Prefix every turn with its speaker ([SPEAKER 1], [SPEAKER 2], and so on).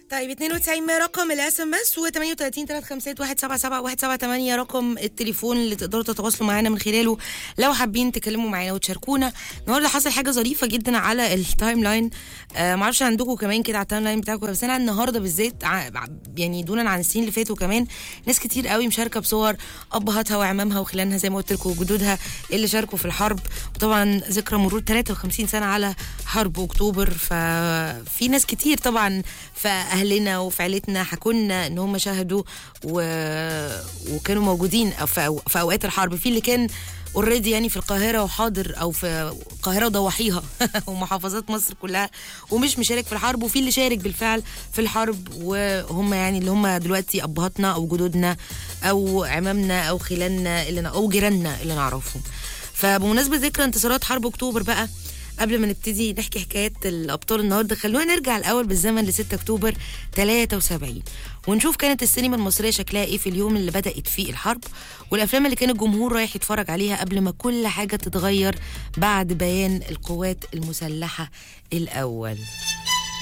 [SPEAKER 1] طيب 92 ما رقم الاس ام اس و 38 351 177 178 رقم التليفون اللي تقدروا تتواصلوا معانا من خلاله لو حابين تكلموا معانا وتشاركونا النهارده حصل حاجه ظريفه جدا على التايم لاين آه معرفش عندكم كمان كده على التايم لاين بتاعكم بس انا النهارده بالذات ع- يعني دونا عن السنين اللي فاتوا كمان ناس كتير قوي مشاركه بصور ابهاتها وعمامها وخلانها زي ما قلت لكم وجدودها اللي شاركوا في الحرب وطبعا ذكرى مرور 53 سنه على حرب اكتوبر ففي ناس كتير طبعا في اهلنا وفي عيلتنا حكوا لنا ان هم شاهدوا و... وكانوا موجودين في, أو... في اوقات الحرب في اللي كان اوريدي يعني في القاهره وحاضر او في القاهره وضواحيها ومحافظات مصر كلها ومش مشارك في الحرب وفي اللي شارك بالفعل في الحرب وهم يعني اللي هم دلوقتي ابهاتنا او جدودنا او عمامنا او خلاننا اللي ن- او جيراننا اللي نعرفهم فبمناسبه ذكرى انتصارات حرب اكتوبر بقى قبل ما نبتدي نحكي حكايات الابطال النهارده خلونا نرجع الاول بالزمن ل 6 اكتوبر 73 ونشوف كانت السينما المصريه شكلها ايه في اليوم اللي بدات فيه الحرب والافلام اللي كان الجمهور رايح يتفرج عليها قبل ما كل حاجه تتغير بعد بيان القوات المسلحه الاول